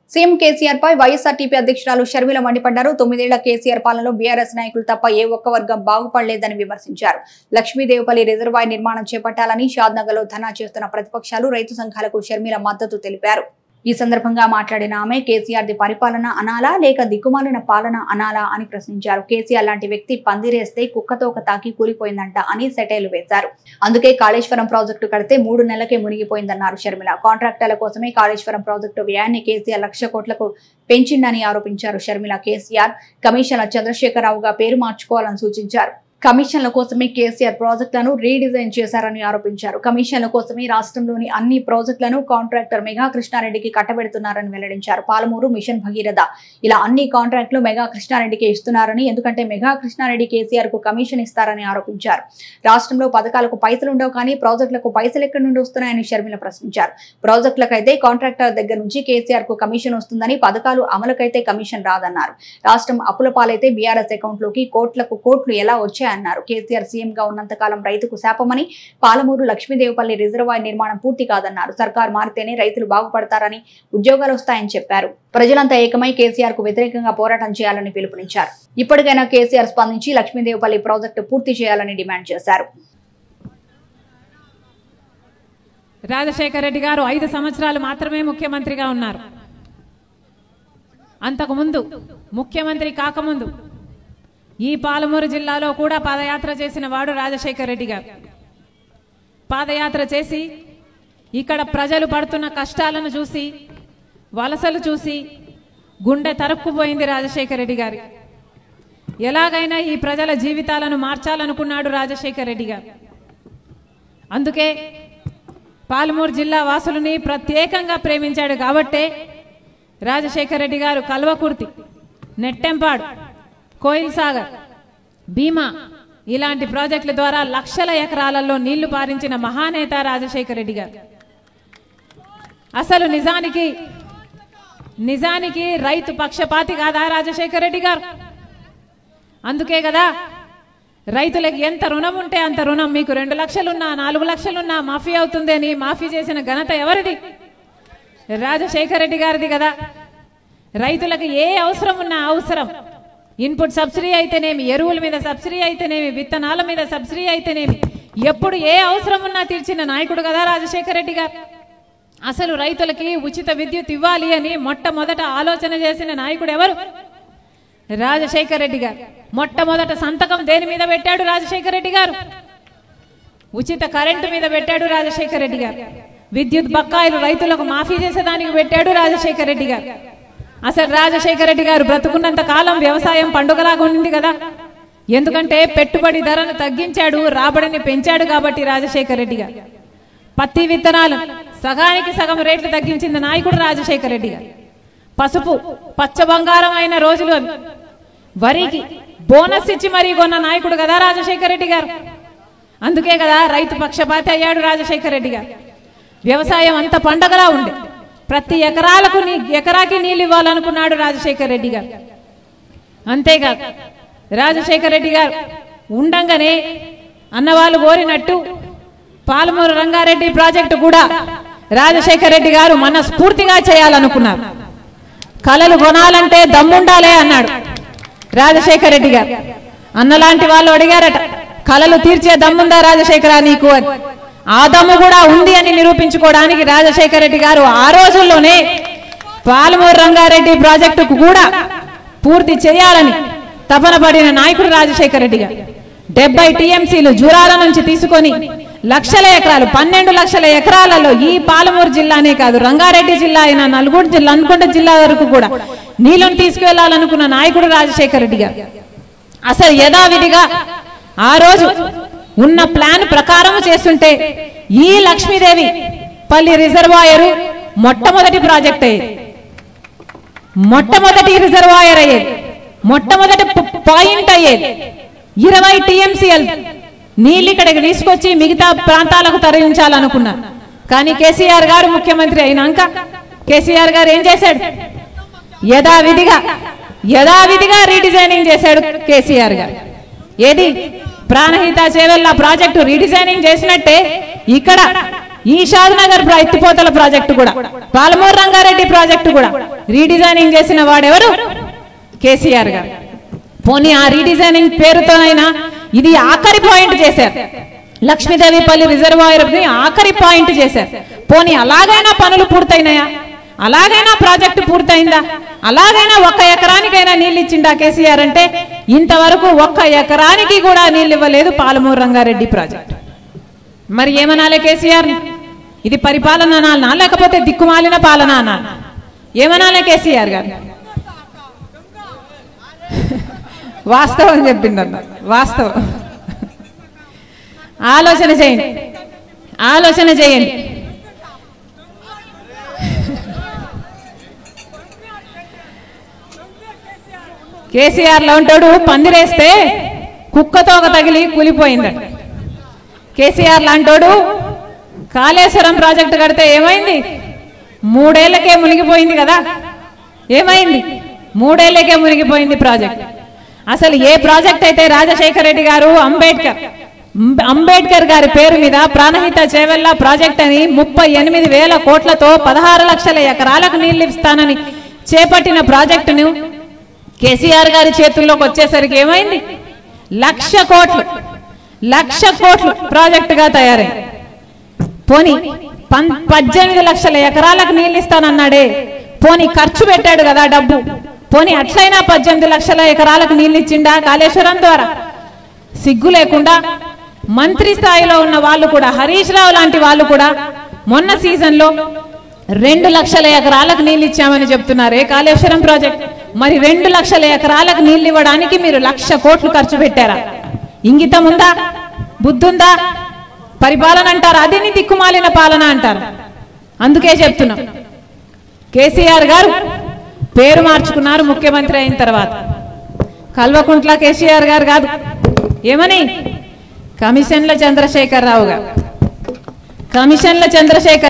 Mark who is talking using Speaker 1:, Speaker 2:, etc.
Speaker 1: CM KCR పై YSRTP అధ్యక్షురాలు షర్మిల మండిపడ్డారు తొమ్మిదేళ్ల కేసీఆర్ పాలనలో బీఆర్ఎస్ నాయకులు తప్ప ఏ ఒక్క వర్గం బాగుపడలేదని విమర్శించారు లక్ష్మీదేవపల్లి రిజర్వాయర్ నిర్మాణం చేపట్టాలని షాద్నగర్ లో ధర్నా చేస్తున్న ప్రతిపక్షాలు రైతు సంఘాలకు షర్మిల మద్దతు తెలిపారు ఈ సందర్భంగా మాట్లాడిన ఆమె కేసీఆర్ ది పరిపాలన అనాలా లేక దిక్కుమాలిన పాలన అనాలా అని ప్రశ్నించారు కేసీఆర్ లాంటి వ్యక్తి పందిరేస్తే కుక్కతోక తాకి కూలిపోయిందంట అని సెటైలు వేశారు అందుకే కాళేశ్వరం ప్రాజెక్టు కడితే మూడు నెలలకే మునిగిపోయిందన్నారు షర్మిల కాంట్రాక్టర్ల కోసమే కాళేశ్వరం ప్రాజెక్టు వ్యయాన్ని కేసీఆర్ లక్ష కోట్లకు పెంచిందని ఆరోపించారు షర్మిల కేసీఆర్ కమిషనర్ చంద్రశేఖరరావుగా పేరు మార్చుకోవాలని సూచించారు కమిషన్ల కోసమే కేసీఆర్ ప్రాజెక్టులను రీడిజైన్ చేశారని ఆరోపించారు కమిషన్ల కోసమే రాష్ట్రంలోని అన్ని ప్రాజెక్టులను కాంట్రాక్టర్ మెగా కృష్ణారెడ్డికి కట్టబెడుతున్నారని వెల్లడించారు పాలమూరు మిషన్ భగీరథ ఇలా అన్ని కాంట్రాక్టులు మెగా కృష్ణారెడ్డికి ఇస్తున్నారని ఎందుకంటే మెగా కృష్ణారెడ్డి కేసీఆర్ కు కమిషన్ ఇస్తారని ఆరోపించారు రాష్ట్రంలో పథకాలకు పైసలు ఉండవు కానీ ప్రాజెక్టులకు పైసలు ఎక్కడి నుండి వస్తున్నాయని షర్మిల ప్రశ్నించారు ప్రాజెక్టులకైతే కాంట్రాక్టర్ దగ్గర నుంచి కేసీఆర్ కు కమిషన్ వస్తుందని పథకాలు అమలుకైతే కమిషన్ రాదన్నారు రాష్ట్రం అప్పుల పాలైతే బీఆర్ఎస్ అకౌంట్ లోకి కోట్లకు కోట్లు ఎలా వచ్చాయన్నారు కేసీఆర్ సీఎం గా ఉన్నంతకాలం రైతుకు శాపమని పాలమూరు లక్ష్మీదేవపల్లి రిజర్వాయర్ నిర్మాణం పూర్తి కాదన్నారు సర్కార్ మారితేనే రైతులు బాగుపడతారని ఉద్యోగాలు వస్తాయని చెప్పారు ప్రజలంతా ఏకమై కేసీఆర్ కు వ్యతిరేకంగా పోరాటం చేయాలని పిలుపునిచ్చారు ఇప్పటికైనా కేసీఆర్ స్పందించి లక్ష్మీదేవపల్లి ప్రాజెక్టు పూర్తి చేయాలని డిమాండ్ చేశారు
Speaker 2: రాజశేఖర రెడ్డి గారు ఐదు సంవత్సరాలు మాత్రమే ముఖ్యమంత్రిగా ఉన్నారు అంతకుముందు ముఖ్యమంత్రి కాకముందు ఈ పాలమూరు జిల్లాలో కూడా పాదయాత్ర చేసిన వాడు రాజశేఖర రెడ్డి గారు పాదయాత్ర చేసి ఇక్కడ ప్రజలు పడుతున్న కష్టాలను చూసి వలసలు చూసి గుండె తరుక్కుపోయింది రాజశేఖర రెడ్డి గారి ఎలాగైనా ఈ ప్రజల జీవితాలను మార్చాలనుకున్నాడు రాజశేఖర రెడ్డి గారు అందుకే పాలమూరు జిల్లా వాసులని ప్రత్యేకంగా ప్రేమించాడు కాబట్టే రాజశేఖర రెడ్డి గారు కల్వకుర్తి నెట్టెంపాడు కోయిల్ సాగర్ భీమా ఇలాంటి ప్రాజెక్టుల ద్వారా లక్షల ఎకరాలలో నీళ్లు పారించిన మహానేత రాజశేఖర రెడ్డి గారు అసలు నిజానికి నిజానికి రైతు పక్షపాతి కాదా రాజశేఖర రెడ్డి గారు అందుకే కదా రైతులకు ఎంత రుణం ఉంటే అంత రుణం మీకు రెండు లక్షలున్నా నాలుగు లక్షలున్నా మాఫీ అవుతుంది అని మాఫీ చేసిన ఘనత ఎవరిది రాజశేఖర రెడ్డి గారిది కదా రైతులకు ఏ అవసరం ఉన్నా అవసరం ఇన్పుట్ సబ్సిడీ అయితేనేమి ఎరువుల మీద సబ్సిడీ అయితేనేమి విత్తనాల మీద సబ్సిడీ అయితేనేమి ఎప్పుడు ఏ అవసరం ఉన్నా తీర్చిన నాయకుడు కదా రాజశేఖర రెడ్డి గారు అసలు రైతులకి ఉచిత విద్యుత్ ఇవ్వాలి అని మొట్టమొదట ఆలోచన చేసిన నాయకుడు ఎవరు రాజశేఖర రెడ్డి గారు మొట్టమొదట సంతకం దేని మీద పెట్టాడు రాజశేఖర రెడ్డి గారు ఉచిత కరెంటు మీద పెట్టాడు రాజశేఖర రెడ్డి గారు విద్యుత్ బకాయిలు రైతులకు మాఫీ చేసేదానికి పెట్టాడు రాజశేఖర రెడ్డి గారు అసలు రాజశేఖర రెడ్డి గారు బ్రతుకున్నంత కాలం వ్యవసాయం పండుగలాగా ఉంది కదా ఎందుకంటే పెట్టుబడి ధరను తగ్గించాడు రాబడిని పెంచాడు కాబట్టి రాజశేఖర రెడ్డి గారు పత్తి విత్తనాలు సగానికి సగం రేట్లు తగ్గించిన నాయకుడు రాజశేఖర రెడ్డి గారు పసుపు పచ్చ బంగారం అయిన రోజులు అవి వరికి బోనస్ ఇచ్చి మరీ కొన్న నాయకుడు కదా రాజశేఖర రెడ్డి గారు అందుకే కదా రైతు పక్షపాతి అయ్యాడు రాజశేఖర రెడ్డి గారు వ్యవసాయం అంత పండగలా ఉండే ప్రతి ఎకరాలకు నీ ఎకరాకి నీళ్ళు ఇవ్వాలనుకున్నాడు రాజశేఖర రెడ్డి గారు అంతేకాదు రాజశేఖర రెడ్డి గారు ఉండంగానే అన్నవాళ్ళు కోరినట్టు పాలమూరు రంగారెడ్డి ప్రాజెక్టు కూడా రాజశేఖర రెడ్డి గారు మనస్ఫూర్తిగా చేయాలనుకున్నారు కలలు కొనాలంటే దమ్ముండాలే అన్నాడు రాజశేఖర రెడ్డి గారు అన్నలాంటి వాళ్ళు అడిగారట కలలు తీర్చే దమ్ముందా రాజశేఖర నీకు అని ఆ దమ్ము కూడా ఉంది అని నిరూపించుకోవడానికి రాజశేఖర రెడ్డి గారు ఆ రోజుల్లోనే పాలమూరు రంగారెడ్డి ప్రాజెక్టుకు కూడా పూర్తి చేయాలని తపన పడిన నాయకుడు రాజశేఖర రెడ్డి గారు డెబ్బై టీఎంసీలు జూరాల నుంచి తీసుకొని లక్షల ఎకరాలు పన్నెండు లక్షల ఎకరాలలో ఈ పాలమూరు జిల్లానే కాదు రంగారెడ్డి జిల్లా అయిన నల్గొండ జిల్లా అనుకుంట జిల్లా వరకు కూడా నీళ్ళను తీసుకువెళ్లాలనుకున్న నాయకుడు రాజశేఖర రెడ్డి గారు అసలు యథావిధిగా ఆ రోజు ఉన్న ప్లాన్ ప్రకారం చేస్తుంటే ఈ లక్ష్మీదేవి పల్లి రిజర్వాయరు మొట్టమొదటి ప్రాజెక్ట్ అయ్యేది మొట్టమొదటి రిజర్వాయర్ అయ్యేది మొట్టమొదటి ప- పాయింట్ అయ్యేది ఇరవై టీఎంసీఎల్ నీళ్ళు ఇక్కడికి తీసుకొచ్చి మిగతా ప్రాంతాలకు తరలించాలనుకున్నారు కానీ కేసీఆర్ గారు ముఖ్యమంత్రి అయినాక కేసీఆర్ గారు ఏం చేశాడు యథావిధిగా యథావిధిగా రీడిజైనింగ్ చేశాడు కేసీఆర్ గారు ఏది ప్రాణహిత చేవెళ్ళ ప్రాజెక్టు రీడిజైనింగ్ చేసినట్టే ఇక్కడ ఈ షాద్ నగర్ ప్రా- ఎత్తిపోతల ప్రాజెక్టు కూడా పాలమూరు రంగారెడ్డి ప్రాజెక్టు కూడా రీడిజైనింగ్ చేసిన వాడెవరు కేసీఆర్ గారు పోనీ ఆ రీడిజైనింగ్ పేరుతోనైనా ఇది ఆఖరి పాయింట్ చేశారు లక్ష్మీదేవిపల్లి రిజర్వాయర్ ని ఆఖరి పాయింట్ చేశారు పోనీ అలాగైనా పనులు పూర్తయినాయా అలాగైనా ప్రాజెక్టు పూర్తయిందా అలాగైనా ఒక్క ఎకరానికైనా నీళ్ళు ఇచ్చిండా కేసీఆర్ అంటే ఇంతవరకు ఒక్క ఎకరానికి కూడా నీళ్ళు ఇవ్వలేదు పాలమూరు రంగారెడ్డి ప్రాజెక్టు మరి ఏమనాలి కేసీఆర్ ఇది పరిపాలన అనాలనా లేకపోతే దిక్కుమాలిన పాలన అనాలి ఏమనాలి కేసీఆర్ గారు వాస్తవం చెప్పిందన్న వాస్తవం ఆలోచన చేయండి ఆలోచన చేయండి కేసీఆర్ లో ఉంటాడు పందిరేస్తే కుక్కతోక తగిలి కూలిపోయిందట కేసీఆర్ లాంటోడు కాళేశ్వరం ప్రాజెక్టు కడితే ఏమైంది మూడేళ్లకే మునిగిపోయింది కదా ఏమైంది మూడేళ్లకే మునిగిపోయింది ప్రాజెక్ట్ అసలు ఏ ప్రాజెక్ట్ అయితే రాజశేఖర రెడ్డి గారు అంబేద్కర్ అంబ- అంబేద్కర్ గారి పేరు మీద ప్రాణహిత చేవెళ్ళ ప్రాజెక్ట్ అని ముప్పై ఎనిమిది వేల కోట్లతో పదహారు లక్షల ఎకరాలకు నీళ్లు ఇస్తానని చేపట్టిన ప్రాజెక్టును కేసీఆర్ గారి చేతుల్లోకి వచ్చేసరికి ఏమైంది లక్ష కోట్లు లక్ష కోట్లు ప్రాజెక్టుగా తయారైంది పోని పం- పద్దెనిమిది లక్షల ఎకరాలకు నీళ్ళు ఇస్తానన్నాడే పోని ఖర్చు పెట్టాడు కదా డబ్బు పోని అట్లయినా పద్దెనిమిది లక్షల ఎకరాలకు నీళ్ళు ఇచ్చిండా కాళేశ్వరం ద్వారా సిగ్గు లేకుండా మంత్రి స్థాయిలో ఉన్న వాళ్ళు కూడా హరీష్ రావు లాంటి వాళ్ళు కూడా మొన్న సీజన్లో రెండు లక్షల ఎకరాలకు నీళ్ళు ఇచ్చామని చెప్తున్నారే కాళేశ్వరం ప్రాజెక్ట్ మరి రెండు లక్షల ఎకరాలకు నీళ్ళు ఇవ్వడానికి మీరు లక్ష కోట్లు ఖర్చు పెట్టారా ఇంగితం ఉందా బుద్ధుందా పరిపాలన అంటారు అదేని దిక్కుమాలిన పాలన అంటారు అందుకే చెప్తున్నాం కేసీఆర్ గారు పేరు మార్చుకున్నారు ముఖ్యమంత్రి అయిన తర్వాత కల్వకుంట్ల కేసీఆర్ గారు కాదు ఏమని కమిషన్ల చంద్రశేఖర్ రావు గారు కమిషన్ల చంద్రశేఖర్